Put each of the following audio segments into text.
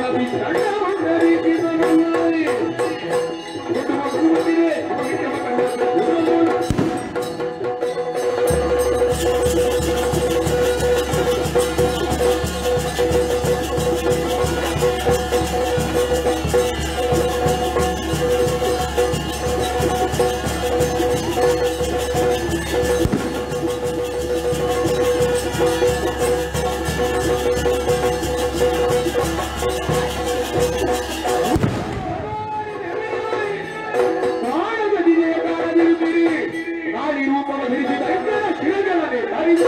ನಾಡಿ ರೂಪವ ಧರಿಸಿದ ಇಬ್ಬರ ಶಿರಗಳನ್ನೇ ಧರಿಸಿ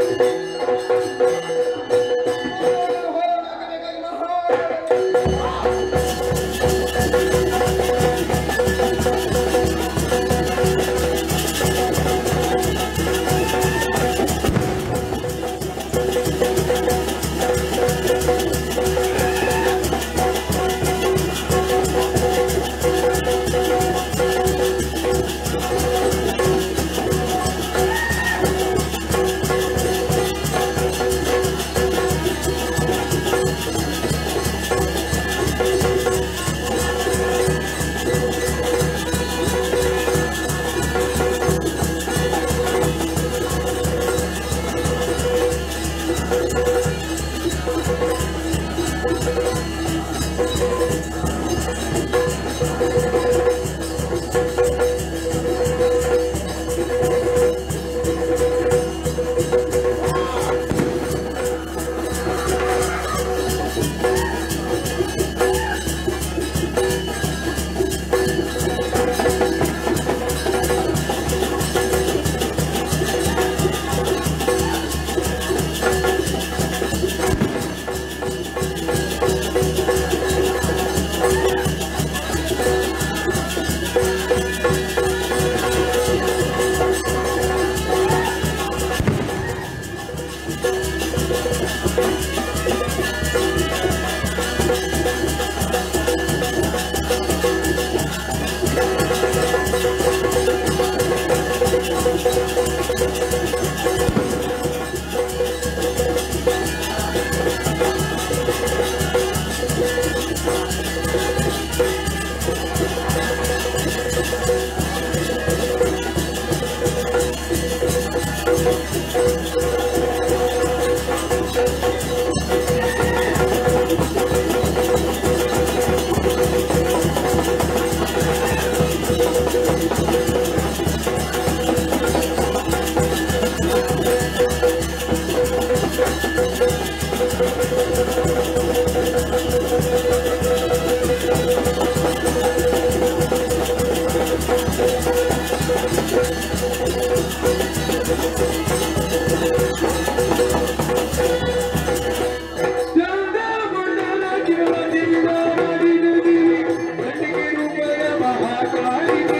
ಚಂದಗೊಂಡನ ಕಿರವದಿಂದ ಮಾಡಿದನಿ ಗಂಡಿಗೆ ರೂಪದ ಮಹಾಕಾಳಿಗೆ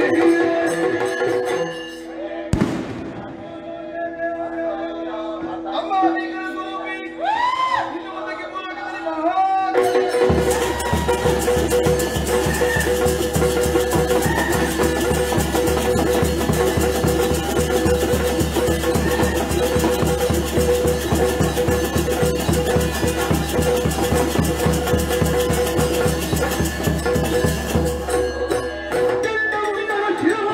ಅಮ್ಮ ನಿನ್ನ ಸ್ವರೂಪಿ ನಿನ್ನುವುದಕ್ಕೆ ಮೂಲಕದಲ್ಲಿ ಮಹಾನ್ ಚಂದಗೊಂಡನ ಕಿರವ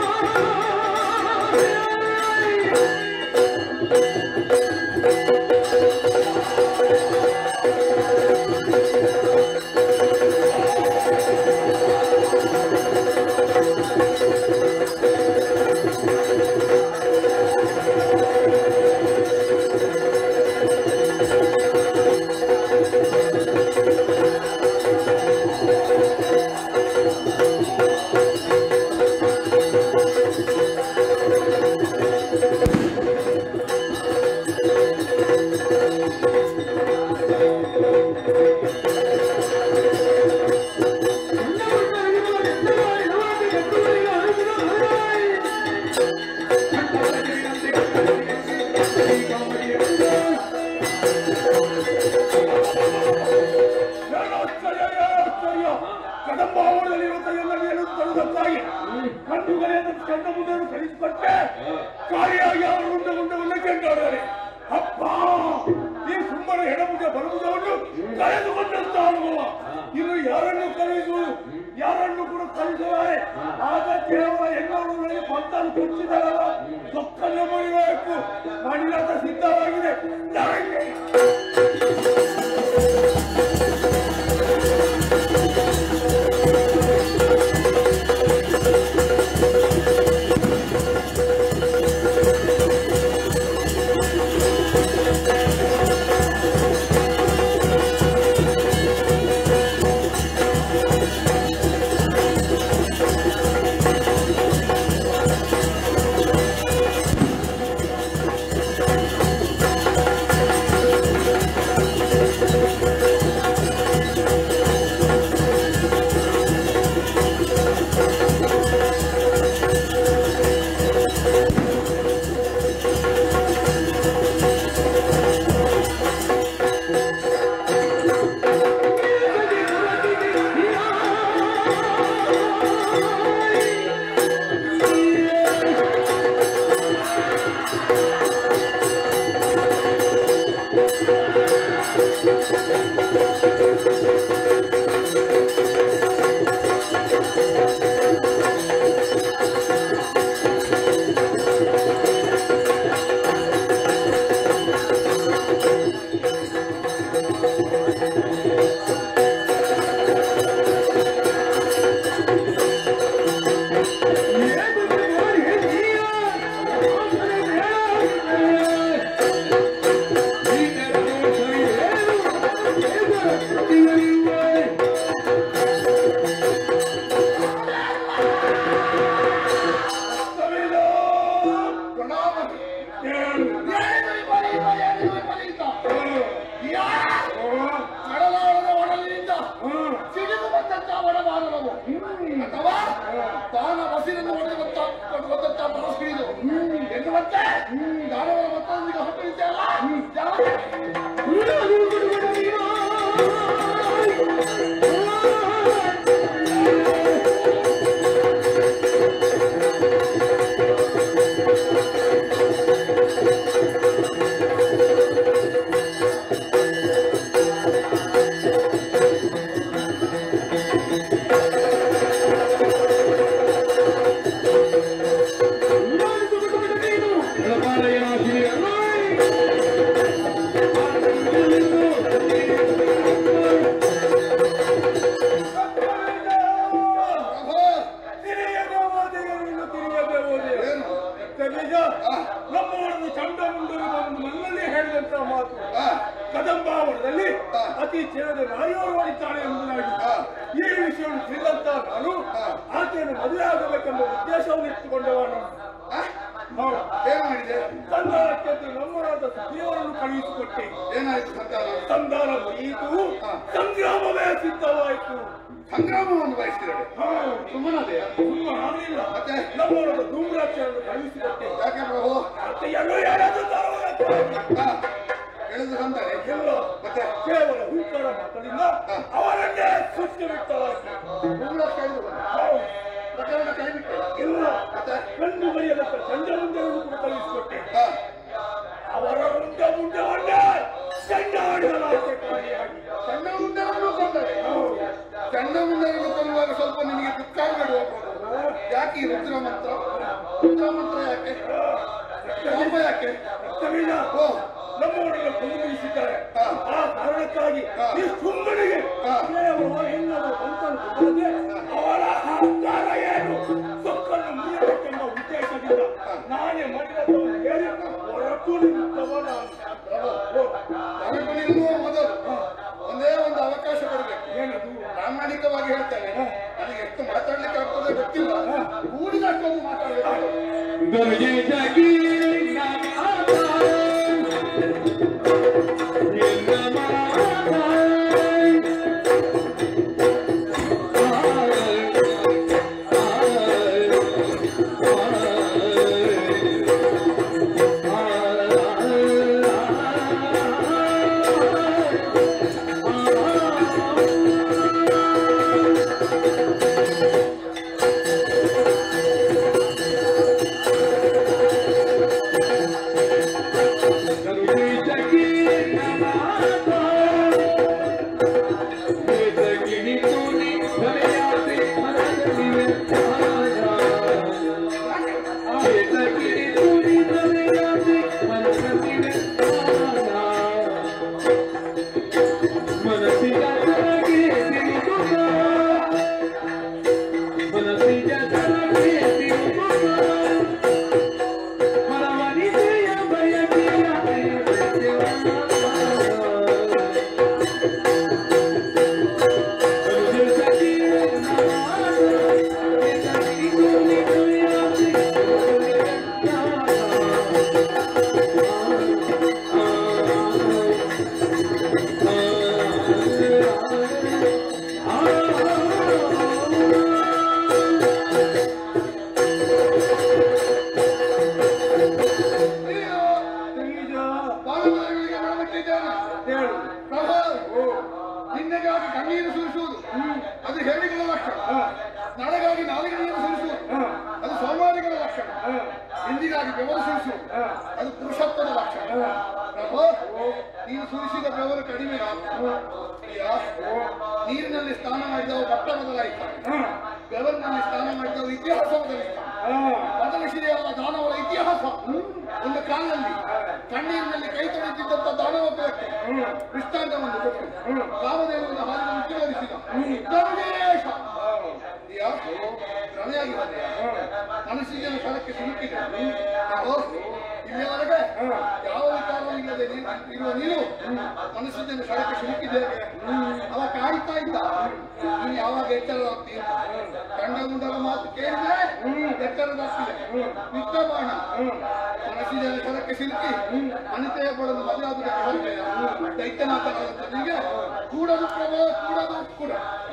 ಆಶ್ಚರ್ಯ ಆಶ್ಚರ್ಯ ಕದಂಬಾವಣದಲ್ಲಿರುವಂತಹ ಎಲ್ಲರಿಗೂ ತರುವುದಕ್ಕಾಗಿ ಕಣ್ಣುಗಳೆಯನ್ನು ಕಣ್ಣ ಮುಂದೆ ಕಳಿಸಿಕೊಟ್ಟೆ ಕಾರಿಯಾಗಿ ಅವರು ಮುಂದೆ ಮುಂದೆ ಮುಂದೆ ಕೆಂಡಾಡಿದರೆ ಅಪ್ಪ ಈ ಸುಮ್ಮನೆ ಹೆಣಭುಜ ಬಲಭುಜವನ್ನು ಕಳೆದುಕೊಂಡಂತ ಅನುಭವ ಇದು ಯಾರನ್ನು ಕಳುಹಿಸುವುದು ಯಾರನ್ನು ಕೂಡ ಕಳಿಸುತ್ತಾರೆ ಆಗ ಕೇವಲ ಹೆಣ್ಣವರಲ್ಲಿ ಪಂತನ್ನು ಕೊಚ್ಚಿದಾರಲ್ಲ ಸೊಕ್ಕನ್ನು ಮುರಿಬೇಕು ಮಣಿನಾಥ ಸಿದ್ಧವಾಗಿದೆ ಜರಗಿ. ಪ್ರಣಾಮ ಏನು? ಏನು ವಿಪರೀತ ಏನು ವಿಪರೀತ ಯಾರು ಕಡಲಾಳದ ಒಡಲಿನಿಂದ ಹ್ಮ್. ಸಿಡಿದು ಬಂದಂತ ಒಡಬಾರದವು ಅಥವಾ ತಾನ ಹಸಿರನ್ನು ಹೊಡೆದಂತ ಹೊಡೆದಂತ ಮನಸ್ಸು ಹಿಡಿದು ಎನ್ನುವಂತೆ ದಾನವರ ಮತ್ತೊಂದಿಗೆ ಹೊರಟಿದ್ದೆಲ್ಲ ಪ್ರಭು ತಿರಿಯದೆ ಹೋದೆಯೋ ಇನ್ನು ತಿರಿಯದೆ ಹೋದೆಯೋ? ಏನು ನಿಜ ನಮ್ಮವರನ್ನು ಚಂಡಮುಂಡರು ಬಂದು ನನ್ನಲ್ಲಿ ಹೇಳಿದಂತ ಮಾತು ಆ, ಕದಂಬಾವರದಲ್ಲಿ ಹಾ. ಅತಿ ಚಿರದ ನಾಯೋರು ಹೊಡಿತಾಳೆ ಎಂಬುದಾಗಿ ಹಾ. ಈ ವಿಷಯವನ್ನು ತಿಳಿದಂತ ನಾನು ಹಾ. ಆಕೆಯನ್ನು ಮದುವೆ ಆಗಬೇಕೆಂಬ ಉದ್ದೇಶವನ್ನು ಇಟ್ಟುಕೊಂಡವನು ಆ, ಹೌದು. ಏನು ಮಾಡಿದೆ ಸಂಧಾನಕ್ಕೆ ನಮ್ಮರಾದ ಸುದ್ದಿಯವರನ್ನು ಕಳುಹಿಸಿಕೊಟ್ಟೆ ಏನಾಯ್ತು ಸಂತಾನ ಸಂಧಾನ ಮುಗಿಯಿತು ಹಾ. ಸಂಗ್ರಾಮವೇ ಸಿದ್ಧವಾಯಿತು ಸಂಗ್ರಾಮವನ್ನು ಬಯಸ್ತಿರಡೆ ಹೌದು. ಸುಮ್ಮನದೆಯಾ ತುಂಬ ಆಗಲಿಲ್ಲ ಮತ್ತೆ? ನಮ್ಮವರಾದ ಧೂಮ್ರಾಕ್ಷರನ್ನು ಕಳುಹಿಸಿಕೊಟ್ಟೆ ಯಾಕೆ ಪ್ರಭು ಅತ್ತೆಯನ್ನು ಹೇಳದು ತರುವುದಕ್ಕೆ ಆ, ಎಳೆದು ತಂದರೆ ಇಲ್ಲ ಮತ್ತೆ ಕೇವಲ ಹುಂಕರ ಮಕ್ಕಳಿಂದ ಅವರನ್ನೇ ಸೃಷ್ಟಿ ಬಿಟ್ಟವಾಯಿತು ಮೂರು ಕಳೆದು ಬಂದ ಹೌದು. ಪ್ರಕರಣ ಕೈಬಿಟ್ಟೆ ಇಲ್ಲ ಮತ್ತೆ ಕಣ್ಣು ಬರೆಯದಂತ ಸಂಜೆ ಮುಂದೆಯನ್ನು ಕೂಡ ಕಳುಹಿಸಿಕೊಟ್ಟೆ ಆ, ಅವರ ಮುಂದೆ ಮುಂದೆವನ್ನೇ ಚಂಡಾಡಿಸಲಾಗಿದೆ ಕಾಣಿಯಾಗಿ ಸಣ್ಣ ಮುಂದೆಯನ್ನು ಕೊಂದರೆ ಸಣ್ಣ ಮುಂದೆಯನ್ನು ಕೊಲ್ಲುವಾಗ ಸ್ವಲ್ಪ ನಿನಗೆ ದುಃಖ ಆಗಬೇಡುವ ಪ್ರಭು ಯಾಕೆ ಈ ರುದ್ರ ಮಂತ್ರ ರುದ್ರ ಮಂತ್ರ ಯಾಕೆ ಕೋಪ ಯಾಕೆ ರಕ್ತವೀಣ ಓ ನಮ್ಮವರನ್ನು ಕೊಂದುಬಿಡಿಸಿದ್ದಾರೆ ಹಾ. ಆ ಕಾರಣಕ್ಕಾಗಿ ಹಾ. ಈ ಸುಮ್ಮನಿಗೆ ಹಾ. ಕೇವಲ ಎಲ್ಲರೂ ಬಂತನ್ನು ಕೊಡದೆ ಅವರ ಅಹಂಕಾರ ಏನು ಸೊಕ್ಕನ್ನು ಮುರಿಯಬೇಕೆಂಬ ಉದ್ದೇಶದಿಂದ ನಾನೇ ಮಡಿದವನ್ನು ಹೇಳಿ ಹೊರಟು ನಿಂತವ ನಾನು ಪ್ರಭು ನನಗೂ ನಿಲ್ಲುವ ಮೊದಲು ಒಂದೇ ಒಂದು ಅವಕಾಶ ಕೊಡಬೇಕು ಏನದು ಪ್ರಾಮಾಣಿಕವಾಗಿ ಹೇಳ್ತೇನೆ ನನಗೆ ಎಷ್ಟು ಮಾತಾಡ್ಲಿಕ್ಕೆ ಆಗ್ತದೆ ಗೊತ್ತಿಲ್ಲ ಕೂಡಿದಷ್ಟೊಂದು ಮಾತಾಡಬೇಕು ದೊರೆಗೆ ಜಗಿ ನಮಾತ ಆ ಕಡಿಮೆ ಆಯ್ತು. ಯಾ, ನೀರಿನಲ್ಲಿ ಸ್ನಾನ ಮಾಡಿದವರು ಬಟ್ಟ ಬದಲಾಯಿಸ್ತಾರೆ ಬೆವರಿನಲ್ಲಿ ಸ್ನಾನ ಮಾಡಿದವರು ಇತಿಹಾಸ ಬದಲಿಸ್ತಾರೆ ಬದಲಿಸಿದೆಯಲ್ಲ ದಾನವರ ಇತಿಹಾಸ ಒಂದು ಕಾಲದಲ್ಲಿ ಕಣ್ಣೀರಿನಲ್ಲಿ ಕೈ ತೊಳೆದಿದ್ದಂತ ದಾನವ ಬೆಳಕು ದೃಷ್ಟಾಂತವನ್ನು ಕೊಟ್ಟು ಕಾಮದೇವನ ಹಾಲಿನ ಮುಂದುವರಿಸಿದ ಧರ್ಮೇಶ ಯಾ, ಭ್ರಮೆಯಾಗಿ ಬಂದೆ ಮನಸ್ಸಿನ ಸ್ಥಳಕ್ಕೆ ಸಿಲುಕಿದೆ ಅಹೋ, ಇಲ್ಲಿಯವರೆಗೆ ಯಾವ ವಿಚಾರವೂ ಇಲ್ಲದೆ ನೀನು ಇರುವ ನೀನು ಮನಸ್ಸಿನ ಸ್ಥಳಕ್ಕೆ ಸಿಲುಕಿದೆ ಅವ ಕಾಯ್ತಾ ಇದ್ದ ನೀನು ಯಾವಾಗ ಎಚ್ಚರವಾಗ್ತೀಯ ಕಂಡ ಮುಂಡಲ ಮಾತು ಕೇಳಿದ್ರೆ ಎಚ್ಚರದಾಗ್ತಿದೆ ನಿತ್ಯ ಬಾಣ ಮನಸ್ಸಿನ ಸ್ಥಳಕ್ಕೆ ಸಿಲುಕಿ ಅನಿತೆಯ ಪಡೆದು ಮದುವೆಯಾಗುವುದಕ್ಕೆ ಹೊರಟೆಯ ದೈತ್ಯನಾಥನಾದಂತನಿಗೆ ಕೂಡದು ಪ್ರಭೋ ಕೂಡದು ಕೂಡ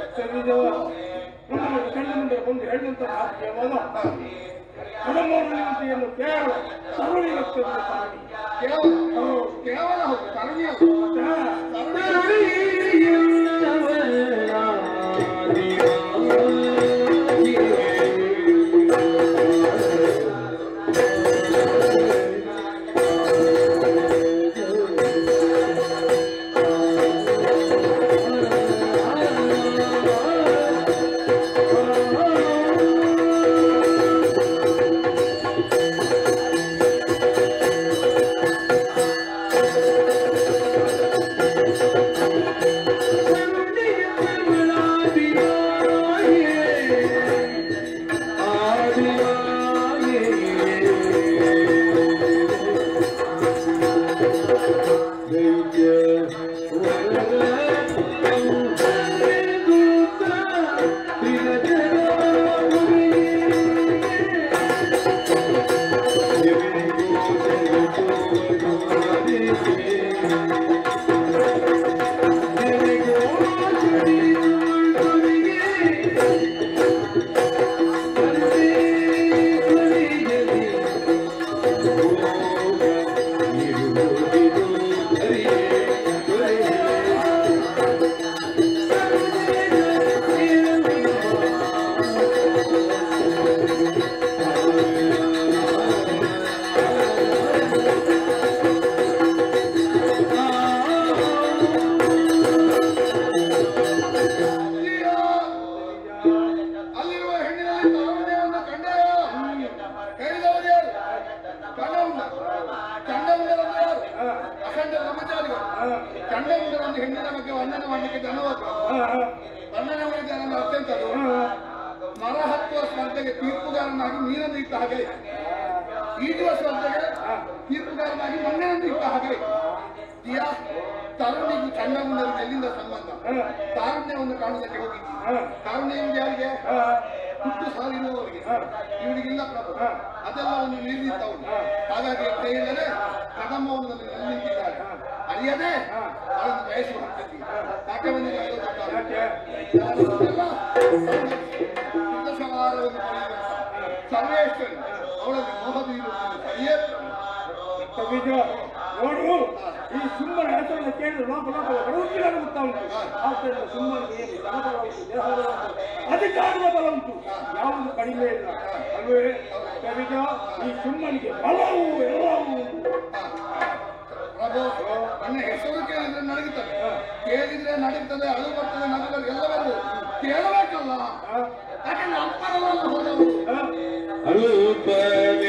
ಕಣ್ಣು ಮುಂದೆ ಬಂದು ಹೇಳಿದಂತ ಮಾತು ಕೇವಲ ಕಡಮೂರಿನಂತೆಯನ್ನು ಕೇವಲ ಸರಳಿರುತ್ತದೆ ಸ್ವಾಮಿ ಕೇವಲ ಕೇವಲ ಹೌದು ಕರುಣೆ ಹೌದು ಅಲ್ಲಿಯ ಅಲ್ಲಿರುವ ಹೆಣ್ಣಿನಲ್ಲಿ ತರುಣಿಯನ್ನು ಕಂಡೆಯ ಹೇಳಿದವರು ಯಾರು ಕಂಡವುಂಡ ಕಂಡವುಂಡರಂದ್ರೆ ಯಾರು ಅಖಂಡ ಬ್ರಹ್ಮಚಾರಿಗಳು ಕಂಡವುಂಡರೊಂದು ಹೆಣ್ಣಿನ ಬಗ್ಗೆ ವರ್ಣನೆ ಮಾಡಲಿಕ್ಕೆ ಜನವಾದ್ರು ವರ್ಣನೆ ಮಾಡಿದ ನನ್ನ ಅತ್ಯಂತ ಅದು. ಮರ ಹತ್ತುವ ಸ್ಪರ್ಧೆಗೆ ತೀರ್ಪುಗಾರನಾಗಿ ನೀರನ್ನು ಇಟ್ಟ ಹಾಗೆ ಈಜುವ ಸ್ಪರ್ಧೆಗೆ ತೀರ್ಪುಗಾರನಾಗಿ ಮಣ್ಣಿನನ್ನು ಇಟ್ಟ ಹಾಗೆ ದಿಯಾ ತರುಣಿಗೂ ಚಂಡಮುಂಡರಿಗೆ ಎಲ್ಲಿಂದ ಸಂಬಂಧ ತಾರುಣ್ಯವನ್ನು ಕಾಣುವುದಕ್ಕೆ ಹೋಗಿದ್ದಿ ತಾರುಣ್ಯ ಎಂಬುದು ಯಾರಿಗೆ ಹುಟ್ಟು ಸಾಲಿರುವವರಿಗೆ ಇವರಿಗಿಲ್ಲ ಪ್ರಭು ಅದೆಲ್ಲವನ್ನು ನಿಲ್ಲಿದ್ದವನು ಹಾಗಾಗಿ ಕೈಯಿಂದಲೇ ಕದಮ್ಮವನ್ನು ನಲ್ಲಿ ನಿಂತಿದ್ದಾರೆ ಅರಿಯದೆ ಅವರನ್ನು ಬಯಸುವ ಹಂತಕ್ಕೆ ಯಾಕೆ ಬಂದಿದೆ ಅದು ಗೊತ್ತಾಗಲ್ಲ. ಯಾರೆಲ್ಲ ಸಮಾರವನ್ನು ಪಡೆಯುವಂತ ಸರ್ವೇಶ್ವರಿ ಅವಳಲ್ಲಿ ಮೋಹ ಬೀರುವುದು ಸರಿಯೇ ಬೀಜ ನೋಡು ಈ ಸುಮ್ಮನ ಹೆಸರನ್ನು ಕೇಳಿದ್ರೆ ಲೋಕ ಲೋಕದ ಬಡವರಿಗೆ ಗೊತ್ತಾ ಉಂಟು ಆದ್ದರಿಂದ ಸುಮ್ಮನಿಗೆ ಏನು ಧನಬಲ ಉಂಟು ದೇಹಬಲ ಉಂಟು ಅಧಿಕಾರದ ಬಲ ಉಂಟು ಯಾವುದು ಕಡಿಮೆ ಇಲ್ಲ ಅಲ್ವೇ ಕವಿಜ ಈ ಸುಮ್ಮನಿಗೆ ಬಲವು ಎಲ್ಲವೂ ಉಂಟು ಪ್ರಭು ನನ್ನ ಹೆಸರು ಕೇಳಿದ್ರೆ ನಡಗುತ್ತದೆ ಕೇಳಿದ್ರೆ ನಡೀತದೆ ಅಳು ಬರ್ತದೆ ನಗಲು ಎಲ್ಲ ಬರ್ತದೆ ಕೇಳಬೇಕಲ್ಲ ಯಾಕಂದ್ರೆ ಅಪ್ಪನಲ್ಲ ಹೋದವರು ಅಲ್ಪನೆ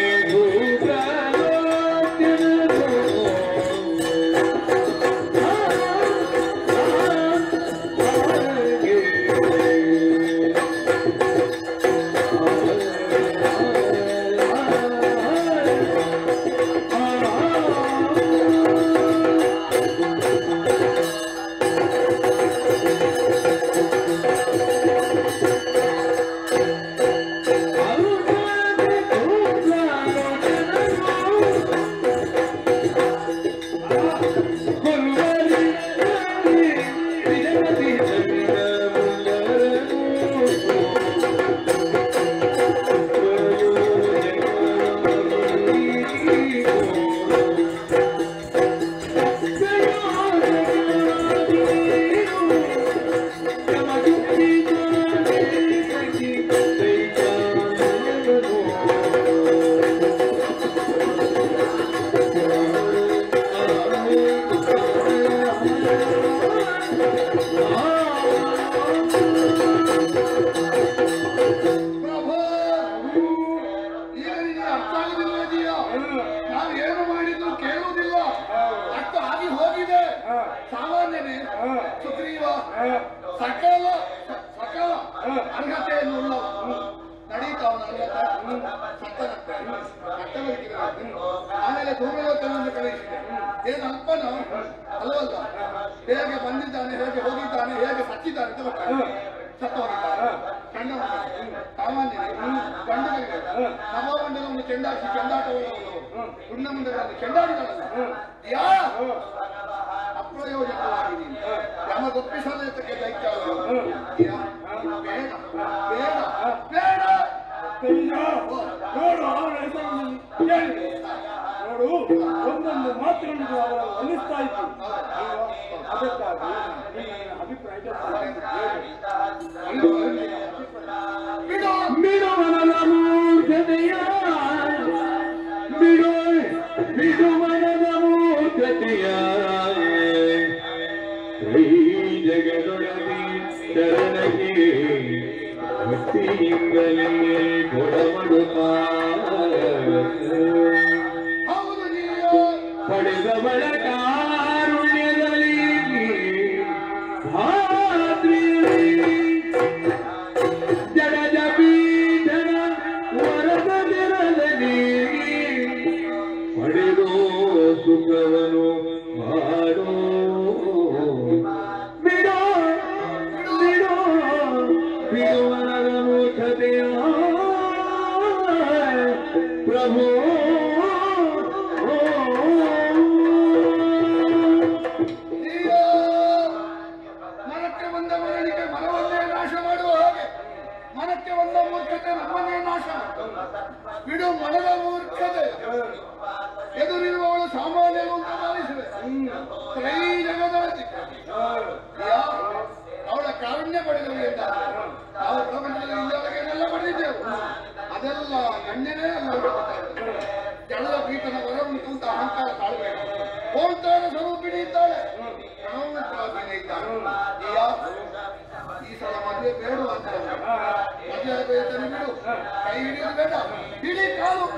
ಅಲ್ಪನೆ ಅರವತ್ತ ಸತ್ತನಂತೆ ಅಟ್ಟ ಬದುಕಿದಂತೆ ಆಮೇಲೆ ಧೂಮಲೋಕನನ್ನು ಕಳುಹಿಸಿದೆ ಏನು ಅಲ್ಪನೋ ಅಲ್ಲವಲ್ಲ ಹೇಗೆ ಬಂದಿದ್ದಾನೆ ಹೇಗೆ ಹೋಗಿದ್ದಾನೆ ಹೇಗೆ ಸತ್ತಿದ್ದಾನೆ ಅಂತ ಗೊತ್ತಾಗ್ತದೆ ಸತ್ತು ಹೋಗಿದ್ದಾನೆ ಸಣ್ಣ ಮಗನಿಗೆ, ಸಾಮಾನ್ಯನಿಗೆ ಗಂಡುಗಳಿಗೆ ಸಭಾಮಂಡಲವನ್ನು ಚೆಂಡಾಡಿಸಿ ಚೆಂಡಾಟವನ್ನು ಗುಂಡಮಂಡಲವನ್ನು ಚೆಂಡಾಡಿದಳಲ್ಲ ಯಾ ಅಪ್ರಯೋಜಕವಾಗಿ ನೀನು ಯಮ ಗೊಪ್ಪಿಸಲೇತಕ್ಕೆ ದೈತ್ಯ ಬೇಡ ಬೇಡ ಬೇಡ ಕೈಲ ನೋಡು ಅವರ ಹೆಸರನ್ನು ಕೇಳಿದೆ ನೋಡು ಒಂದೊಂದು ಮಾತುಗಳನ್ನು ಅವರು ಅನಿಸ್ತಾ ಇತ್ತು ಅಲ್ವಾ? ಅದಕ್ಕಾಗಿ ನಿನ್ನ ಅಭಿಪ್ರಾಯ ಬಿಡು ಬಿಡುವನದ ಮೂರ್ಖತೆಯ ಬಿಡು ಬಿಡುವನದ ಮೂರ್ಖತೆಯ ಕೈ ಜಗದೊಳಗೆ ಶರಣಗೆ ಭಕ್ತಿಯಿಂದಲೇ ಕೊಡಮಡುತ್ತ ಹೌದು ನೀನು ಪಡೆದವಳ ಕಾರುಣ್ಯದಲ್ಲಿ ಭಾದ್ರಿ ಜಡಜ ಪೀಠನ ವರದ ಜರದಲ್ಲಿ ಪಡೆದೋ ಸುಖವನು ಮಾಡೋ ಬಿಡೋ ಬಿಡೋ ಬಿಡುವನದ ಮೂರ್ಖತೆಯ ಪ್ರಭು ನೀನು ಮನಕ್ಕೆ ಬಂದ ಮರಳಿಗೆ ಮನವನ್ನೇ ನಾಶ ಮಾಡುವ ಹಾಗೆ ಮನಕ್ಕೆ ಬಂದ ಮೂರ್ಖತೆ ನಮ್ಮನ್ನೇ ನಾಶ ಮಾಡುತ್ತದೆ. ಬಿಡು ಮನದ ಮೂರ್ಖತೆ ಎದುರಿರುವವಳು ಸಾಮಾನ್ಯರು ಅಂತ ಭಾವಿಸಿದೆ ತ್ರೈ ಜಗದೊಳಗೆ ಯಾ, ಅವಳ ಕಾರುಣ್ಯ ಪಡೆದಳು ಎಂದಾದರೆ ನಾವು ಪ್ರಪಂಚದಲ್ಲಿ ಇಂದವರೆಗೆಲ್ಲ ಪಡೆದಿದ್ದೆವು ಅದೆಲ್ಲ ಗಣ್ಯನೇ ಅಲ್ಲ ಅವಳು ಗೊತ್ತಾಗ್ತದೆ. ಜಳದ ಪೀಠನ ಹೊರ ಉಂಟು ಅಂತ ಅಹಂಕಾರ ತಾಳಬೇಕು ಓಂಕಾರ ಸ್ವರೂಪಿಣಿ ಇದ್ದಾಳೆ ಪ್ರಣವಸ್ವಾಮಿನೇ ಇದ್ದಾಳೆ ಯಾ, ಈ ಸಲ ಮದುವೆ ಬೇಡ ಅಂತ ಮದುವೆ ಆಗಬೇಕಂದ್ರೆ ಬಿಡು ಕೈ ಹಿಡಿಯೋದು ಬೇಡ ಹಿಡಿ ಕಾಲು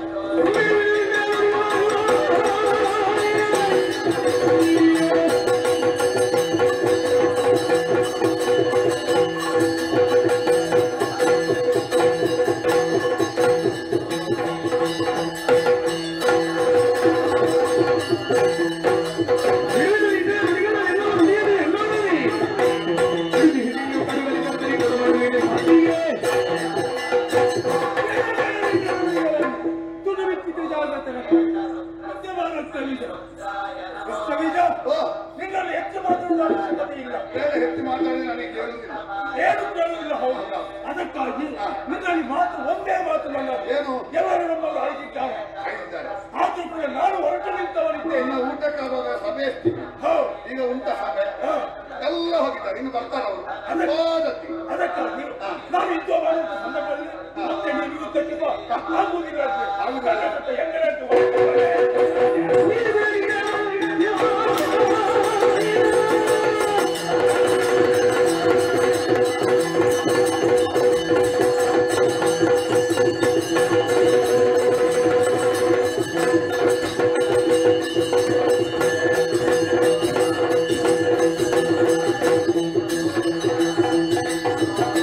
ತುಡು ಬಿಚ್ಚಿದ ಜಾಗೃತ ಮಧ್ಯಮಾನ ಕವಿದ ಕವಿದ ಓ ನಿನ್ನಲ್ಲಿ ಹೆಚ್ಚು ಮಾತಾಡುವ ಅವಶ್ಯಕತೆ ಇಲ್ಲ ಬೇಡ ಹೆಚ್ಚು ಮಾತಾಡಿ ನನಗೆ ಕೇಳುವುದಿಲ್ಲ ಏನು ಕೇಳುವುದಿಲ್ಲ ಹೌದು ಅದಕ್ಕಾಗಿ ನಿನ್ನಲ್ಲಿ ಮಾತು ಒಂದೇ ಮಾತು ನನ್ನ ಏನು ಎಲ್ಲರೂ ನಮ್ಮನ್ನು ಅಳಿಸಿದ್ದಾರೆ ಹೇಳಿದ್ದಾರೆ ಆದ್ರೂ ಕೂಡ ನಾನು ಹೊರಟು ನಿಂತವನಿದ್ದೆ ಇನ್ನು ಊಟಕ್ಕಾಗುವಾಗ ಸಭೆ ಎಷ್ಟಿದೆ ಹೌದು ಈಗ ಉಂಟ ಸಭೆ ಎಲ್ಲ ಹೋಗಿದ್ದಾರೆ ಇನ್ನು ಬರ್ತಾರೆ ಅವರು ಅನುವಾದತಿ ಅದಕ್ಕಾಗಿ ನಾನು ಯುದ್ಧ ಮಾಡುವಂತ ಸಂದರ್ಭದಲ್ಲಿ ಮತ್ತೆ ನೀವು ಯುದ್ಧಕ್ಕೆ ಬಾ ಆಗುವುದಿಲ್ಲ ಅಂತ. ಆಗುವುದಿಲ್ಲ ಅಂತ ಹೆಂಗನೇ ಅಂತ ಹೋಗ್ತಾರೆ.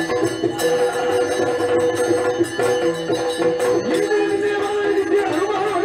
ಿ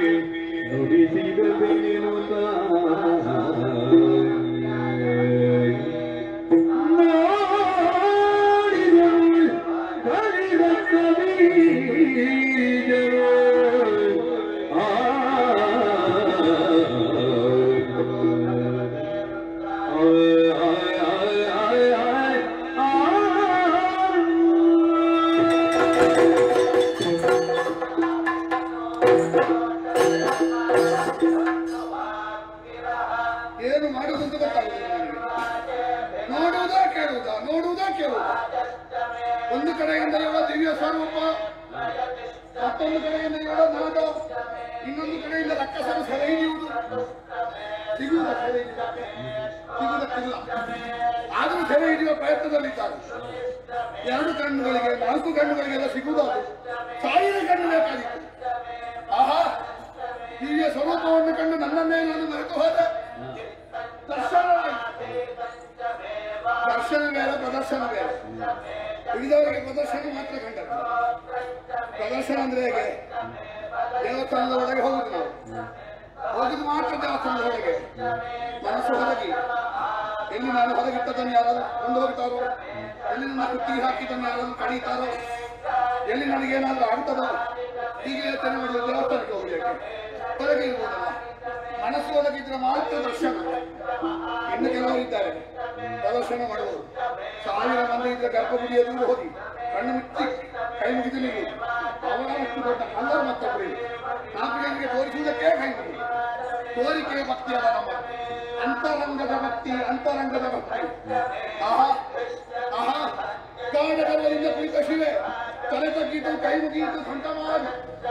ನುಡಿಸಿದ ಏನು ಮಾಡುವುದಂತ ಗೊತ್ತಾಗುದಿಲ್ಲ ನನಗೆ ನೋಡುವುದಾ ಕೇಳುವುದಾ ನೋಡುವುದಾ ಕೇಳುವುದಾ ಒಂದು ಕಡೆಯಿಂದ ಇವಳ ದಿವ್ಯ ಸ್ವರೂಪ ಮತ್ತೊಂದು ಕಡೆಯಿಂದ ಇವಳ ನಾದ ಇನ್ನೊಂದು ಕಡೆಯಿಂದ ರಕ್ಕಸರು ಸೆರೆ ಹಿಡಿಯುವುದು ಸಿಗುವುದ ಸೆರೆ ಹಿಡಿಯುವುದಕ್ಕೆ? ಸಿಗುವುದಕ್ಕಿಲ್ಲ ಆದರೂ ಸೆರೆ ಹಿಡಿಯುವ ಪ್ರಯತ್ನದಲ್ಲಿದ್ದಾರೆ ಎರಡು ಕಣ್ಣುಗಳಿಗೆ ನಾಲ್ಕು ಕಣ್ಣುಗಳಿಗೆಲ್ಲ ಸಿಗುವುದು ಸಾವಿರ ಕಣ್ಣು ಬೇಕಾಗಿತ್ತು ಆಹಾ ದಿವ್ಯ ಸ್ವರೂಪವನ್ನು ಕಂಡು ನನ್ನನ್ನೇ ನಾನು ಮರೆತು ಹೋದೆ ದರ್ಶನ ದರ್ಶನ ಬೇರೆ ಪ್ರದರ್ಶನ ಬೇರೆ ಉಳಿದವರಿಗೆ ಪ್ರದರ್ಶನ ಮಾತ್ರ ಕಂಡದ್ದು ಪ್ರದರ್ಶನ ಅಂದ್ರೆ ಹೇಗೆ ದೇವಸ್ಥಾನದ ಒಳಗೆ ಹೋಗುದು ನಾವು ಹೋಗುದು ಮಾತ್ರ ದೇವಸ್ಥಾನದ ಒಳಗೆ ಮನಸ್ಸು ಹೊರಗಿ ಎಲ್ಲಿ ನಾನು ಹೊರಗಿಟ್ಟದನ್ನು ಯಾರಾದ್ರೂ ಕೊಂಡು ಹೋಗ್ತಾರೋ ಎಲ್ಲಿ ನನ್ನ ಕುತ್ತಿಗೆ ಹಾಕಿದ್ದನ್ನು ಯಾರಾದ್ರೂ ಕಡೀತಾರೋ ಎಲ್ಲಿ ನನಗೇನಾದ್ರೂ ಆಗ್ತದೋ ಹೀಗೆ ಯೋಚನೆ ಮಾಡುವ ದೇವಸ್ಥಾನಕ್ಕೆ ಹೋಗ್ಲಿಕ್ಕೆ ಹೊರಗೆ ಇರ್ಬೋದಲ್ಲ ಮನಸ್ಸು ಒಳಗಿದ್ರೆ ಮಾತ್ರ ದರ್ಶನ ಇನ್ನು ಕೆಲವರು ಇದ್ದಾರೆ ಪ್ರದರ್ಶನ ಮಾಡುವುದು ಸಾವಿರ ಮಂದಿ ಇದ್ರೆ ಗರ್ಭಗುಡಿಯ ದೂರ ಹೋಗಿ ಕಣ್ಣು ಮುಚ್ಚಿ ಕೈ ಮುಗಿದು ನಿಲ್ಲುವುದು ಅವರ ಅಷ್ಟು ದೊಡ್ಡ ಕಲ್ಲರು ಮತ್ತೊಬ್ಬರು ಇಲ್ಲ. ನಾಲ್ಕು ಜನರಿಗೆ ತೋರಿಸುವುದಕ್ಕೆ ಕೈ ಮುಗಿದು ತೋರಿಕೆ ಭಕ್ತಿ ಅಲ್ಲ ನಮ್ಮ ಅಂತರಂಗದ ಭಕ್ತಿ ಅಂತರಂಗದ ಭಕ್ತಿ ಆಹಾ ಆಹಾ ಗಾಢ ಗರ್ವದಿಂದ ಕುಳಿತ ಶಿವೆ ತಲೆ ತಗ್ಗಿದ್ದು ಕೈ ಮುಗಿಯಿತು ಸೊಂಟ ಮಾಡಿ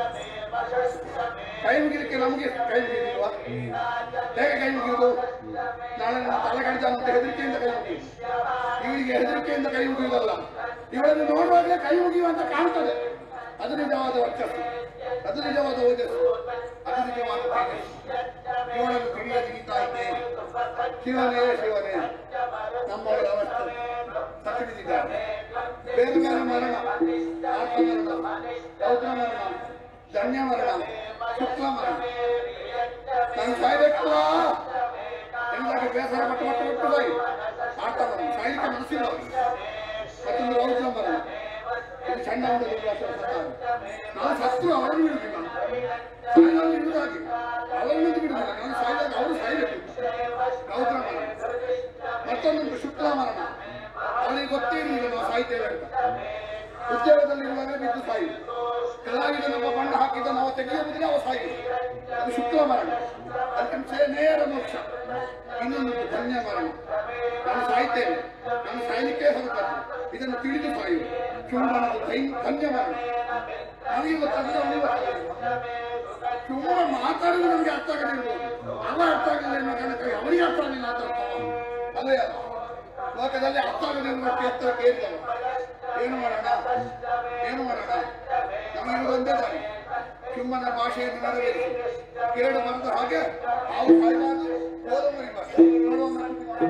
ಕೈ ಮುಗಿಲಿಕ್ಕೆ ನಮಗೆ ಕೈ ಮುಗಿದಿಲ್ವಾ ಹೇಗೆ ಕೈ ಮುಗಿಯುವುದು ನಾಳೆ ನನ್ನ ತಲೆ ಕಡಿತ ಅಂತ ಹೆದರಿಕೆಯಿಂದ ಕೈ ಮುಗಿಯುವುದು ಇವರಿಗೆ ಹೆದರಿಕೆಯಿಂದ ಕೈ ಮುಗಿಯುವುದಲ್ಲ ಇವಳನ್ನು ನೋಡುವಾಗಲೇ ಕೈ ಮುಗಿಯುವಂತ ಕಾಣ್ತದೆ ಅದು ನಿಜವಾದ ವರ್ಚಸ್ಸು ಅದು ನಿಜವಾದ ಓಜಸ್ಸು ಅದು ನಿಜವಾದ ತೇಜಸ್ಸು ಇವಳನ್ನು ಕಿಡಿಯ ಜಿಗಿತಾ ಇದ್ದೆ ಶಿವನೇ ಶಿವನೇ ನಮ್ಮವರ ಅವಸ್ಥೆ ತಕ್ಕಿಡಿದ್ದಾರೆ ಬೇರೆ ಬೇರೆ ಮರಣ ಆರ್ಥ ಮರಣ ರೌದ್ರ ಮರಣ ಧನ್ಯ ಮರಣ ಶುಕ್ಲ ಮರಣ ನಾನು ಸಾಯ್ಬೇಕಲ್ಲ ಎಂದಾಗ ಬೇಸರ ಪಟ್ಟು ಪಟ್ಟು ಪಟ್ಟು ಸಾಯಿ ಆಟ ಮರಣ ಸಾಯ್ಲಿಕ್ಕೆ ಮನಸ್ಸಿಲ್ಲ ಅವ್ರಿಗೆ. ಮತ್ತೊಂದು ರೌದ್ರ ಮರಣ ಇದು ಸಣ್ಣ ಒಂದು ದುರ್ವಾಸನ ಸತ್ತಾಗ. ನಾನು ಸತ್ರು ಅವರನ್ನು ಬಿಡುದಿಲ್ಲ ಸಾಯ್ದಾಗ ಇರುವುದಾಗಿ ಅವರನ್ನು ಬಿಡುದಿಲ್ಲ ನಾನು ಸಾಯ್ದಾಗ ಅವರು ಸಾಯ್ಬೇಕು ರೌದ್ರ ಮರಣ ಮತ್ತೊಂದು ಶುಕ್ಲ ಮರಣ ಅವನಿಗೆ ಗೊತ್ತೇ ಇರಲಿಲ್ಲ ನಾವು ಸಾಯ್ತೇವೆ ಅಂತ ಉದ್ಯೋಗದಲ್ಲಿರುವಾಗ ಬಿದ್ದು ಸಾಯಿ ಕಲಾವಿದನೊಬ್ಬ ಬಣ್ಣ ಹಾಕಿದ ನಾವು ತೆಗೆಯುವುದಿಲ್ಲ ಅವ ಸಾಯಿ ಅದು ಶುಕ್ಲ ಮರಣ ಅದಕ್ಕೆ ನೇರ ಮೋಕ್ಷ ಇನ್ನೊಂದು ಧನ್ಯ ಮರಣ ನಾನು ಸಾಯ್ತೇನೆ ನಾನು ಸಾಯ್ಲಿಕ್ಕೆ ಹೊರಟದ್ದು ಇದನ್ನು ತಿಳಿದು ಸಾಯು ಚುಂಬನದ ಧೈ- ಧನ್ಯ ಮರಣ ನನಗೆ ಗೊತ್ತಾಗಲಿಲ್ಲ ಅವನಿಗೆ ಗೊತ್ತಾಗಲಿಲ್ಲ ಸುಮ್ಮನೆ ಮಾತಾಡಿದ್ರೆ ನಮಗೆ ಅರ್ಥ ಆಗಲಿರ್ಬೋದು ಅವ ಅರ್ಥ ಆಗಲಿಲ್ಲ ಅನ್ನೋ ಕಾರಣಕ್ಕಾಗಿ ಅವನಿಗೆ ಅರ್ಥ ಆಗಲಿಲ್ಲ ಅಂತ ಅರ್ಥವ ಅದೇ ಅಲ್ಲ ಲೋಕದಲ್ಲಿ ಅರ್ಥ ಆಗದಿರುವಷ್ಟು ಎತ್ತರಕ್ಕೆ ಏರಿದವ ಏನು ಮಾಡೋಣ ಏನು ಮಾಡೋಣ ನಮಗಿರುವುದು ಒಂದೇ ದಾರಿ ಚುಮ್ಮನ ಭಾಷೆಯನ್ನು ನೆರವೇರಿಸಿ ಕೇಳು ಬರೆದ ಹಾಗೆ ನಾವು ಸಾಯಬಾರದು ಓದ ಮರಿಬಾರದು ನೋಡೋಣ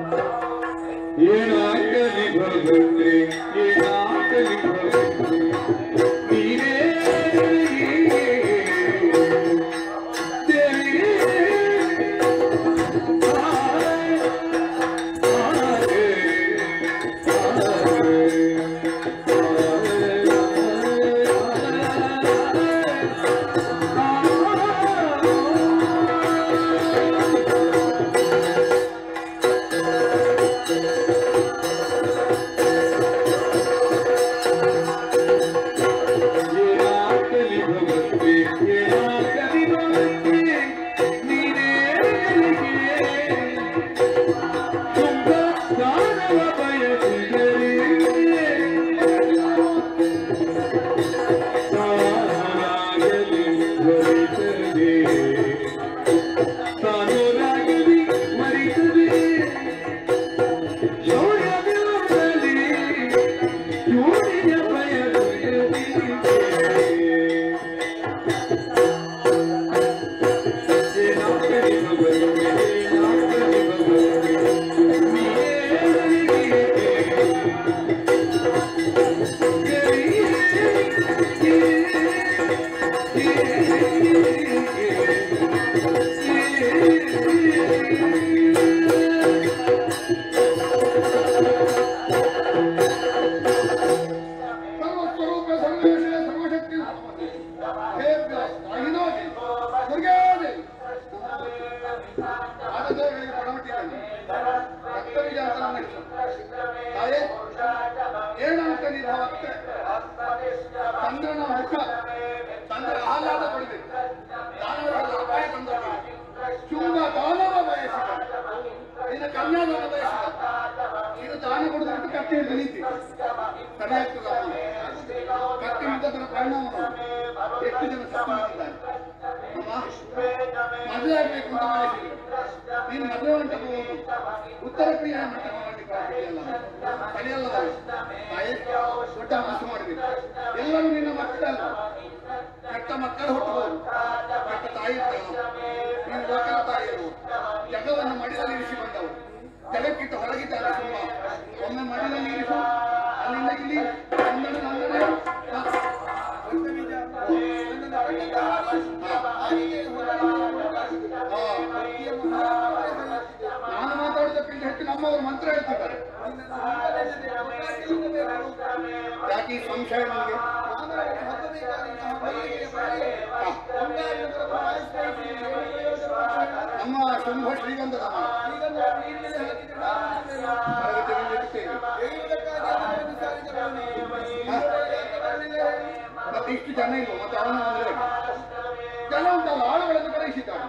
ಏನಾಗಲಿ ಭಗವಂತೆ ಏನಾಗಲಿ ಭಗವಂತೆ ನೀನೇ ದೇವಿ ಆಯ್, ಿ ಕತ್ತಿ ಹಿಡಿದು ನಿಂತಿ ಸರಿಯಾಗ್ತದ ಕತ್ತಿ ಹಿಡಿದದರ ಪರಿಣಾಮ ಎಷ್ಟು ಜನ ಸತ್ತು ನಿಂತಿದ್ದಾರೆ ಅಮ್ಮ ಮದುವೆ ಆಗ್ಬೇಕು ಅಂತ ಮನಸ್ಸಿಗೆ ನೀನು ಮದುವೆ ಮಂಟಪ ಹೋಗು ಉತ್ತರ ಕ್ರಿಯಾ ಮಂಟಪ ಮಾಡ್ಲಿಕ್ಕೆ ಆಗ್ತಿದೆಯಲ್ಲ ಸರಿಯಲ್ಲ ತಾಯಿ ದೊಡ್ಡ ಮನಸ್ಸು ಮಾಡಬೇಕು ಎಲ್ಲರೂ ನಿನ್ನ ಮಕ್ಕಳಲ್ಲ ಕೆಟ್ಟ ಮಕ್ಕಳು ಹುಟ್ಟಬಹುದು ಕೆಟ್ಟ ತಾಯಿ ಇರ್ತಾಳು ನೀನು ಲೋಕದ ತಾಯಿಯರು ಜಗವನ್ನು ಮಡಿದಲ್ಲಿ ಇರಿಸಿ ಬಂದವು ಜಗಕ್ಕಿಟ್ಟು ಹೊರಗಿದ್ದಾರೆ ತುಂಬ ಒಮ್ಮೆ ಮಡಿಲಲ್ಲಿ ಇರಿಸು ಅಲ್ಲಿಂದ ಇಲ್ಲಿ ಒಂದನ್ನು ನನ್ನನ್ನು ನಾನು ಮಾತಾಡೋದಕ್ಕಿಂತ ಹೆಚ್ಚು ನಮ್ಮವರು ಮಂತ್ರ ಹೇಳ್ತಿದ್ದಾರೆ ಯಾಕೆ ಈ ಸಂಶಯ ನನಗೆ ನಮ್ಮ ಶಂಭ ಶ್ರೀಗಂಧದ ಮತ್ತೆ ಇಷ್ಟು ಜನ ಇಲ್ವ ಮತ್ತೆ ಅವನ ಅಂದ್ರೆ ಜನ ಉಂಟಲ್ಲ ಆಳುಗಳನ್ನು ಕಳುಹಿಸಿದ್ದಾನೆ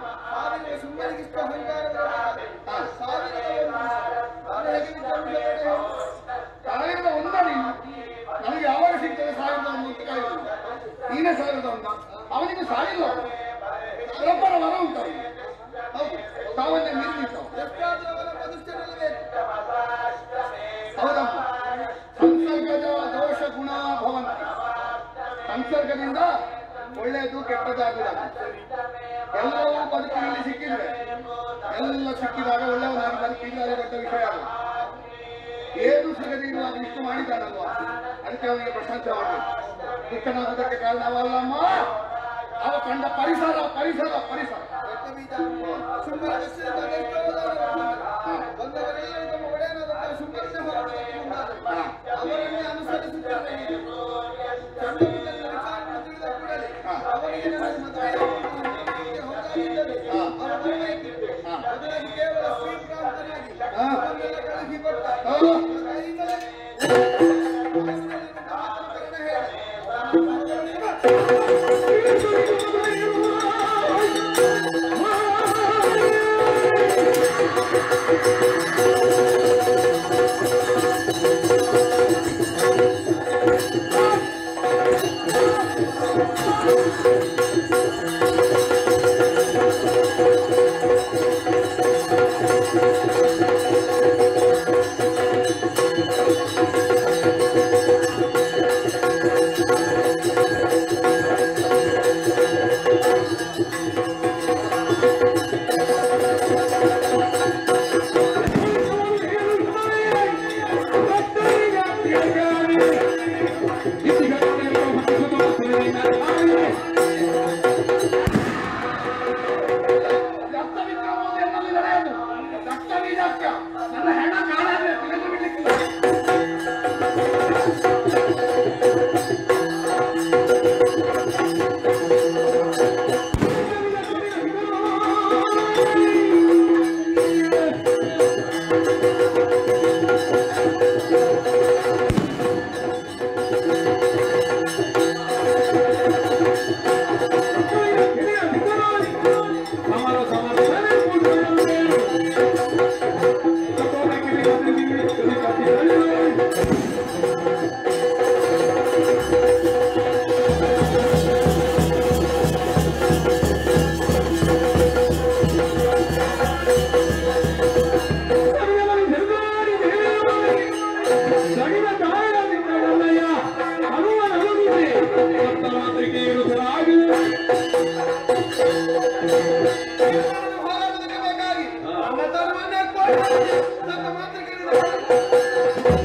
ಸಾವಿರದ ಒಂದ ನೀನು ನನಗೆ ಯಾವಾಗ ಸಿಗ್ತದೆ ಸಾವಿರದ ಒಂದು ಅಂತ ಕಾಯುವುದು ನೀನೇ ಸಾವಿರದ ಒಂದ ಅವನಿಗೆ ಸಾವಿಲ್ಲ ಅವನು. ಒಬ್ಬರ ವರ ಉಂಟು ಅವನಿಗೆ. ಹೌದು ತಾವನ್ನೇ ಮೀರಿ ನಿಂತವ ಹೌದಮ್ಮ ಸಂಸರ್ಗದ ದೋಷ ಗುಣ ಭವಂತಿ ಸಂಸರ್ಗದಿಂದ ಒಳ್ಳೆಯದು ಕೆಟ್ಟದಾಗುವುದಲ್ಲ ಎಲ್ಲವೂ ಬದುಕಿನಲ್ಲಿ ಸಿಕ್ಕಿದ್ರೆ ಎಲ್ಲ ಸಿಕ್ಕಿದಾಗ ಒಳ್ಳೆಯವನಾಗಿ ಬದುಕಿದ್ರೆ ಅದು ದೊಡ್ಡ ವಿಷಯ ಅಲ್ಲ ಏನು ಸಿಗದೆ ಇರುವಾಗ ಇಷ್ಟು ಮಾಡಿದ್ದಾನಲ್ವಾ ಅದಕ್ಕೆ ಅವನಿಗೆ ಪ್ರಶಂಸೆ ಮಾಡಬೇಕು ದುಃಖನಾಗುವುದಕ್ಕೆ ಕಾರಣವಲ್ಲಮ್ಮ ಅವ ಕಂಡ ಪರಿಸರ ಪರಿಸರ ಪರಿಸರ ಅವರನ್ನೇ ಅನುಸರಿಸುತ್ತಾರೆ ಚಂಡಮುಂಡನ ವಿಚಾರವನ್ನು ತಿಳಿದ ಕೂಡಲೇ ಅವರಿಗೆ ನನ್ನ ಮದುವೆ ಹೊಂದಾಗಿದ್ದರೆ ಅವರ ಬರಬೇಕಿತ್ತು ಬದಲಾಗಿ ಕೇವಲ ಶ್ರೀಪ್ರಾಂತನಾಗಿ ಅವನ್ನೆಲ್ಲ ಕಳುಹಿಕೊಟ್ಟ ಕೈಯಿಂದಲೇ ಮಾತುಕರಣ ಹೇಳಿ ರಕ್ತವಿಕ್ರಮವನ್ನು ಎನ್ನಲ್ಲಿ ನಡೆಯದು ರಕ್ತವೀಜಾಸ್ಯ ನನ್ನ ಹೆಣ ಕಾಣದೆ ತಿಳಿದು ಬಿಡ್ಲಿಕ್ಕಿಲ್ಲ ಹೋರಾಟಕ್ಕೆ ಬೇಕಾಗಿ ನನ್ನ ತನುವನ್ನೇ ಕೊಟ್ಟು ನನ್ನ ಮಾತೃಕೆ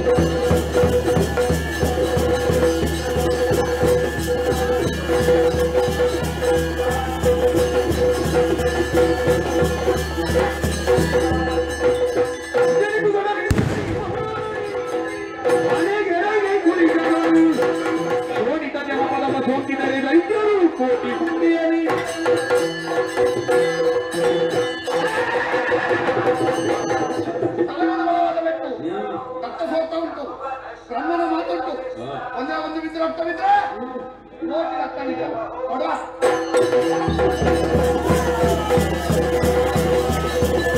ಸೋಂಕಿದರೆ ರೈತರು ಕೋಟಿ ಹುಟ್ಟಿಯಲಿ ತಲೆಮನವಾದ ಬೆಟ್ಟು ರಕ್ತ ಸೋತ ಉಂಟು ಬ್ರಹ್ಮನ ಮಾತುಂಟು ಒಂದೇ ಒಂದು ಬಿದ್ದು ರಕ್ತವಿದ್ರೆ ಕೋಟಿ ರಕ್ತವಿದೆ ಕೊಡುವ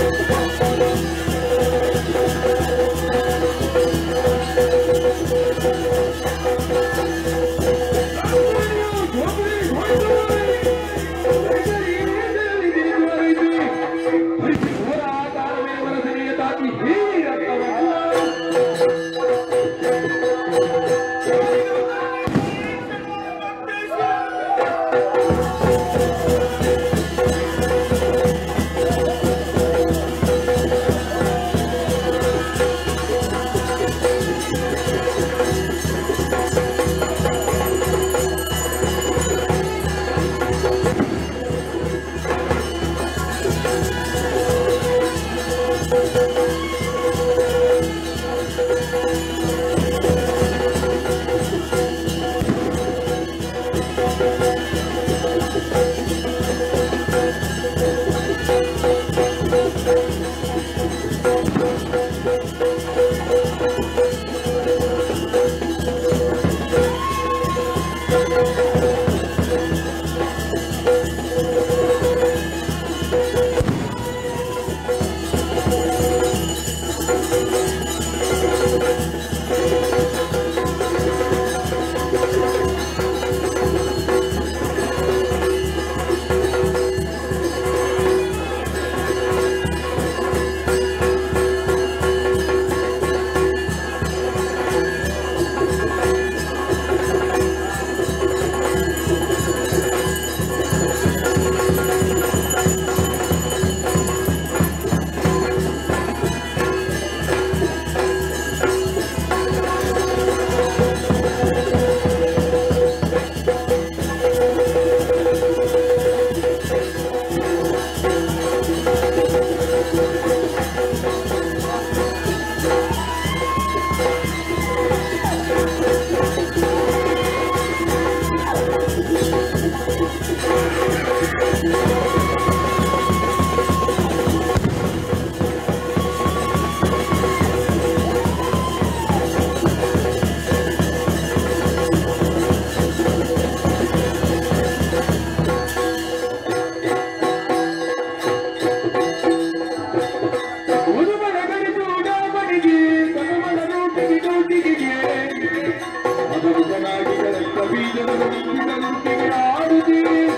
ಉದುಮನ ಗಡಿದು ಉಡಾವಣೆಗೆ ತನುಮನ ರೂಪಿಗೆ ಗೌಟಿಗೆ ಅದನ್ನು ಚೆನ್ನಾಗಿ ರಕ್ತ ಬೀಜದ ಮುಟ್ಟಿಗೆ ಆಡುತ್ತಿ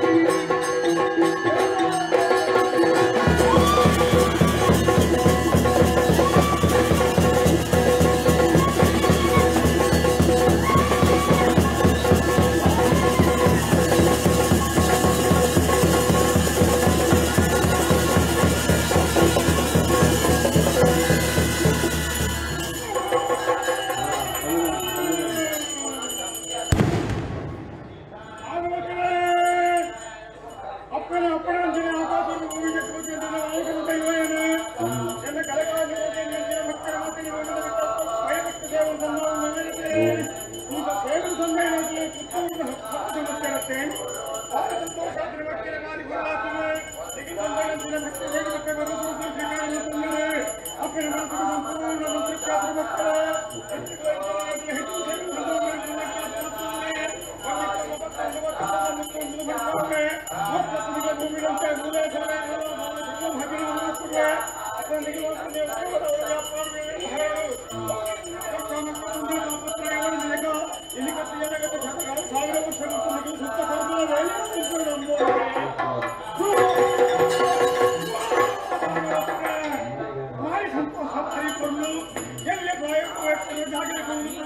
ಆಗುವಕರೇ ಅಪ್ಪನ ಅಪ್ಪನ ಅಂಜನೆ ಆಕಾಶವನ್ನು ಭೂಮಿಗೆ ಕೂತಿದ್ದ ನಾಯಕನ ದೈವಯೇನು ಎನ್ನ ಕಲೆಗಾಗಿ ನೆಂದಿನ ಮಕ್ಕಳ ಮಕ್ಕಳಿಗೆ ಒಂದು ಭಯಭಕ್ತ ದೇವರ ಸನ್ಮಾನ ನಡೆಯುತ್ತೆ ಈಗ ದೇವರ ಸನ್ಮಾನಕ್ಕೆ ಪುತ್ತೂರಿನ ಹತ್ತು ಸಮಸ್ಯೆ ಆಗ ಸಂತೋಷಾದ್ರ ಮಕ್ಕಳ ಗಾಡಿ ಕೊಡಲಾಗ್ತದೆ ಈಗ ಸನ್ಮಾನದ ಮಕ್ಕಳು ಹೇಗೆ ಮಕ್ಕಳು ಬರುವುದು ಸ್ವೀಕಾರ ತಂದರೆ ಅಪ್ಪನ ಮನಸ್ಸಿಗೆ ಸಂಪೂರ್ಣ ಸಂತೃಪ್ತಿಯಾದ ಮಕ್ಕಳ ಹೆಚ್ಚು ಹೆಚ್ಚು ಸಂತೋಷ ಸಾವಿರ ವರ್ಷ ಸುತ್ತ ಭಾರಿ ಸಂತೋಷ ಪಡೆದುಕೊಂಡು ಎಲ್ಲಿ ಬಾಯಕ್ಕೆ ಜಾಗದಲ್ಲಿ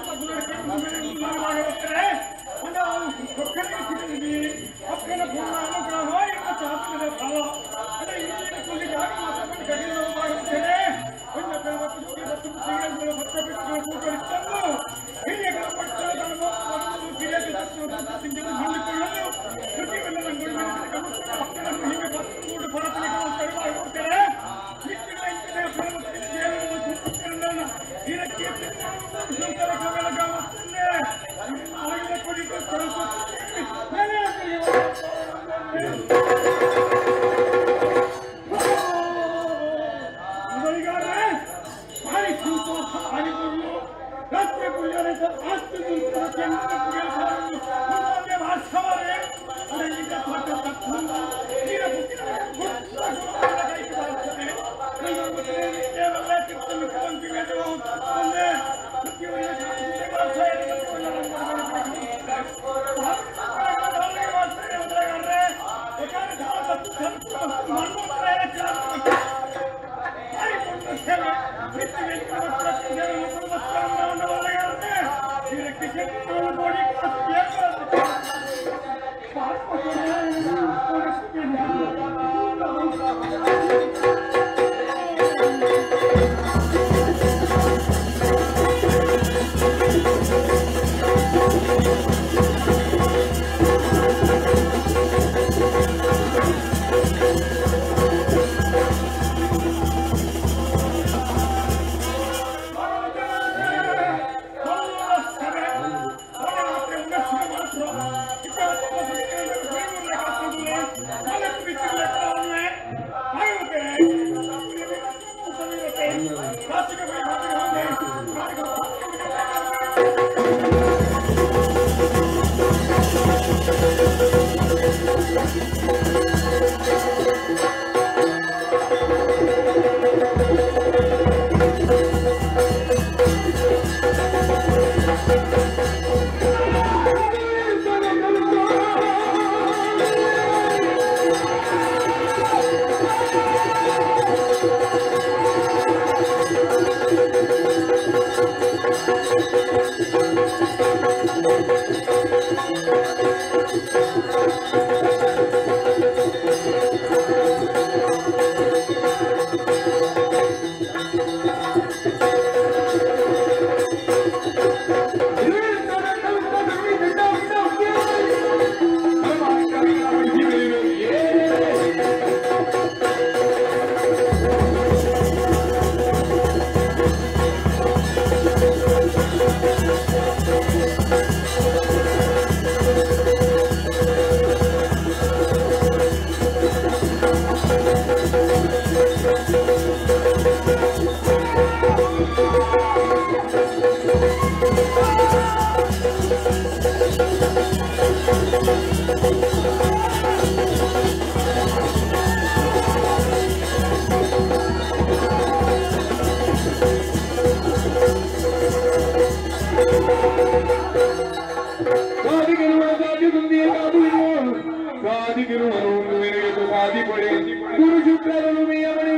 ಹೋಗ್ತಾರೆ ಒಕ್ಕಲಿಗೆ ಸಿಗಲಿದೆ ಅಪ್ಪನ ಪೂರ್ಣ ಅನುಗ್ರಹ ಎಂಬ ಶಾಸ್ತ್ರದ ಫಲ ಅದೇ ಇಂದಿನ ಕೂಲಿ ಜಾಗ ಮಾತನ್ನು ಕಡಿಮೆ ಮಾಡುತ್ತೇನೆ ಒಂದು ಕಳವತ್ತು ಮತ್ತು ಶ್ರೀರಂಗಗಳ ಭತ್ತ ಬಿಟ್ಟು ಕೂಡಿಟ್ಟನ್ನು ಹಿರಿಯ ಪಟ್ಟಣಗಳನ್ನು ಕಿರಿಯ ಸಿಂಚನ ಮಾಡಿಕೊಳ್ಳಲು ಕೃಷಿವೆಲ್ಲ ರಂಗೋಲಿ ಮಕ್ಕಳನ್ನು ಹೀಗೆ ಬತ್ತು ಕೂಡು ಪರತನಿಗಳು ಕಡಿಮೆ ನಿತ್ಯದ ಇಂಚಿನ ಪ್ರಮುಖ ಸೇವೆಯನ್ನು ಸುತ್ತುಕೊಂಡನು ಇದಕ್ಕೆ ಸಂತರ ಕಮಲಗಾಮುತ್ತಂದೆ ಆಯುಧ ಕೊಡಿತು ಕಳಿಸುತ್ತೇನೆ ಮೇಲೆ ಮೊದಲಿಗಾದ್ರೆ ಭಾರಿ ಸಂತೋಷ ಆಗಿಕೊಂಡು ರಾತ್ರಿ ಪೂಜಾರಿ ಆಸ್ತಿ ದುರ್ಗದ ಕೆಂಪು ಪೂಜೆ ಸಾರಲು ಮುಂದೆ ವಾಸ್ತವರೇ ಅದರಿಂದ ಪಾಠ ತಪ್ಪುಂದ ನೀರ ಬುಕ್ಕಿನ ಗುಡ್ಡ ಕೈಗೆ ಬರುತ್ತದೆ ನನ್ನ ಮುಖ್ಯವಾಗಿ ಕೇವಲ ಚಿತ್ತ ಮುಖ್ಯಮಂತ್ರಿ ವೇದವು ಒಂದೇ ಮುಖ್ಯವಾಗಿ ಶಾಂತಿ ಭಾಷೆ ಕೊಡೆ ಗುರು ಶುಕ್ರರು ಮೇಯವಣಿ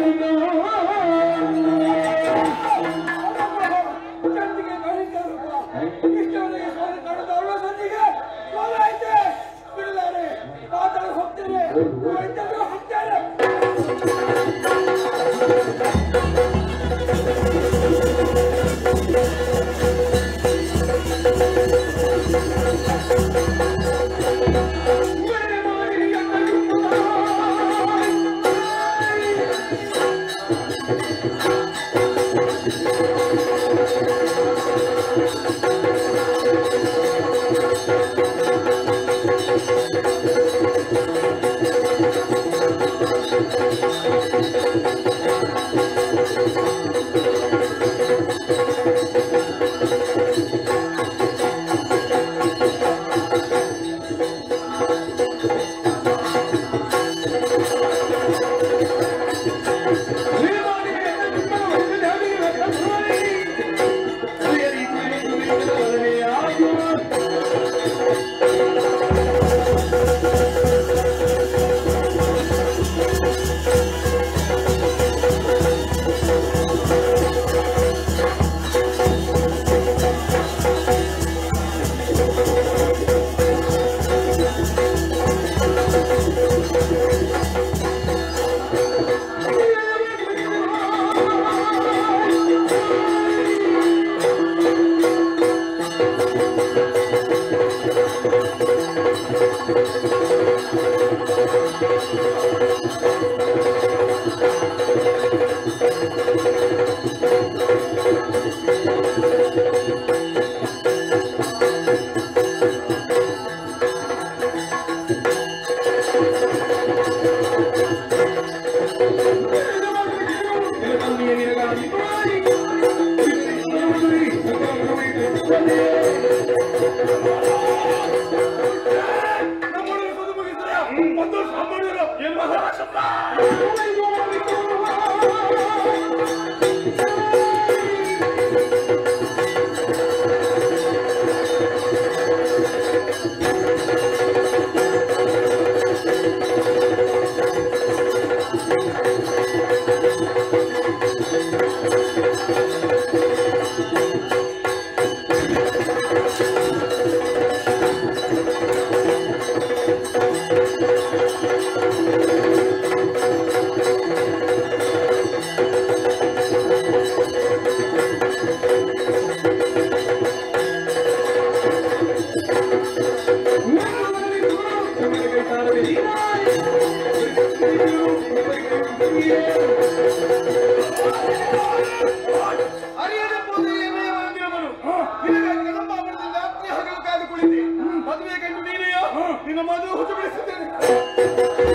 ಸಂಧಿಗೆ ಕಳಿಸಿದರಪ್ಪ. ಇಷ್ಟವರೆಗೆ ಸೋಲು ಕಾಣದವಳು ಸಂಧಿಗೆ ಸೋಲು ಐತೆ. ಬಿಡಲಾರೆ. ಮಾತಾಡಿ ಹೋಗ್ತೇನೆ. ಇಂಥದ್ದು ಹೋಗ್ತೇನೆ. ನಮ್ಮೊಳಗೆ ಬಂದು ಮುಗಿಸಿದ್ರೆ ಒಂದು ಸಾಮಾನ್ಯರು ಏನು ಮಹಾರಾಜಪ್ಪ ಅರಿಯದ ಪೂಜೆ ಏನೆಯ ಮಂದಿರವನು ನಿನಗಾಗಿ ಕದಂಬಾಪುರದಿಂದ ರಾತ್ರಿ ಹಗಲು ಕಾದು ಕುಳಿತೆ ಮದುವೆ ಕಂಡು ನೀನೆಯೋ ನಿನ್ನ ಮದುವೆ ಹುಟ್ಟು ಬಿಡಿಸುತ್ತೇನೆ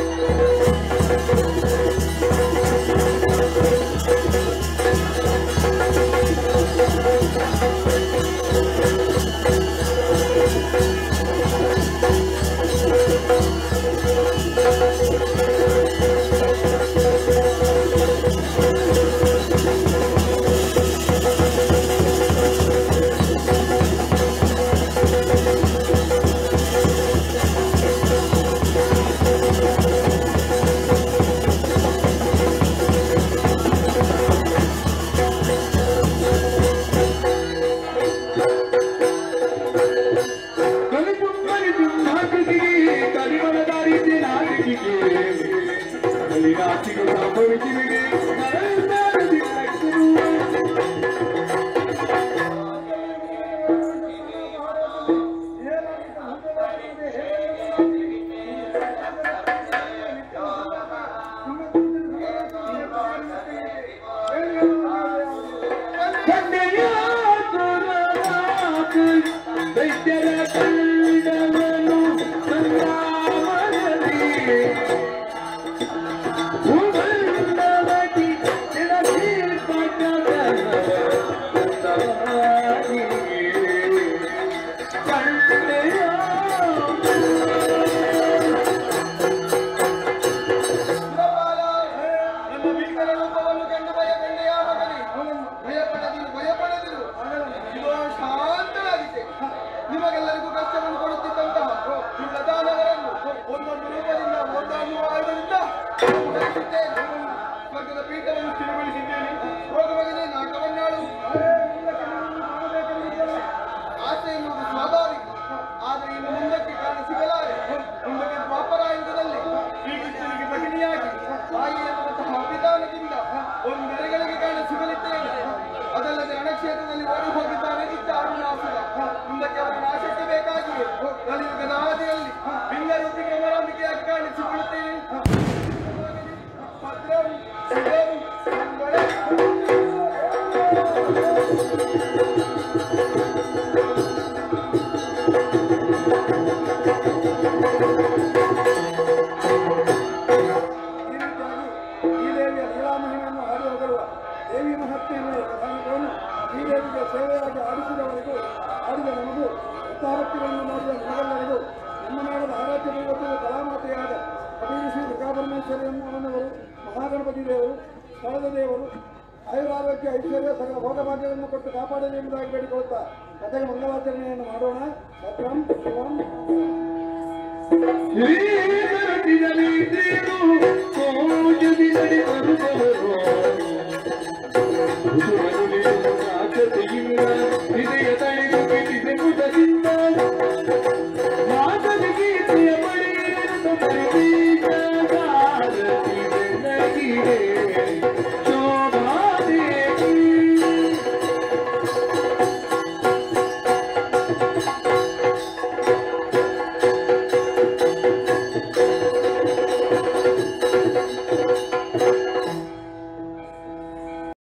ಸಂಗ್ರಾಮದಲ್ಲಿ ತಿಳಿಗೊಳಿಸಿದ್ದೇನೆ ಸ್ವರ್ಗದ ಪೀಠವನ್ನು ತಿಳಿಗೊಳಿಸಿದ್ದೇನೆ ಹೋಗ ಮಗನೇ ನಾಟವನ್ನಾಳು ಆಸೆ ಎನ್ನುವುದು ಸ್ವಾಭಾವಿಕ ಆದರೆ ಇನ್ನು ಮುಂದಕ್ಕೆ ಕಾರಣ ಸಿಗಲಾರೆ ಮುಂದಕ್ಕೆ ದ್ವಾಪರಾಯುಗದಲ್ಲಿ ಶ್ರೀಕೃಷ್ಣನಿಗೆ ಭಗಿನಿಯಾಗಿ ತಾಯಿ ಎನ್ನುವಂತಹ ಅಭಿದಾನದಿಂದ ಒಂದೆರೆಗಳಿಗೆ ಕಾರಣ ಸಿಗಲಿದ್ದೇನೆ ಅದಲ್ಲದೆ ರಣಕ್ಷೇತ್ರದಲ್ಲಿ ಓಡಿ ಹೋಗಿದ್ದಾನೆ ನಿತ್ಯ ಅರುಣಾಸುರ ಮುಂದಕ್ಕೆ ಅವರ ನಾಶಕ್ಕೆ ಬೇಕಾಗಿಯೇ ಕಲಿಯುಗದ ಹಾದಿಯಲ್ಲಿ ಲಿಂಗರೂಪಿಗೆ ಅಮರಾಂಬಿಕೆಯಾಗಿ ಕಾಣಿಸಿಕೊಳ್ಳುತ್ತೇನೆ ಭದ್ರಂ ಶಿವಂ ಮಂಗಳಂ. ಈ ರೀತಿಯಾಗಿ ಈ ದೇವಿಯ ಲೀಲಾಮಹಿಮೆಯನ್ನು ಹಾಡುವ ಬರುವ ದೇವಿ ಮಹತ್ಮೆಯನ್ನು ಕಥಾನಕವನ್ನು ಈ ದೇವಿಗೆ ಸೇವೆಯಾಗಿ ಆಡಿಸಿದವರಿಗೂ ಆಡಿದ ನಮಗೂ ವೃತ್ತಾಭಕ್ತಿಗಳನ್ನು ಮಾಡಿದ ನಮಗೆಲ್ಲರಿಗೂ ನಮ್ಮ ನಾಡದ ಆರಾಧ್ಯ ದೈವತ್ವದ ಕಲಾಮಾತೆಯಾದ ಕಬೀರಿ ಶ್ರೀ ದುರ್ಗಾಪರಮೇಶ್ವರಿ ಅಮ್ಮನವರು ಮಹಾಗಣಪತಿ ದೇವರು ಸ್ಥಳದ ದೇವರು ಆಯುರಾರೋಗ್ಯ ಐಶ್ವರ್ಯ ಸಕಲ ಭೋಗಭಾಗ್ಯಗಳನ್ನು ಕೊಟ್ಟು ಕಾಪಾಡಲಿ ಎಂಬುದಾಗಿ ಬೇಡಿಕೊಳ್ಳುತ್ತಾ ಕಥೆಗೆ ಮಂಗಳಾಚರಣೆಯನ್ನು ಮಾಡೋಣ ಭದ್ರಂ ಶಿವಂ ಶ್ರೀ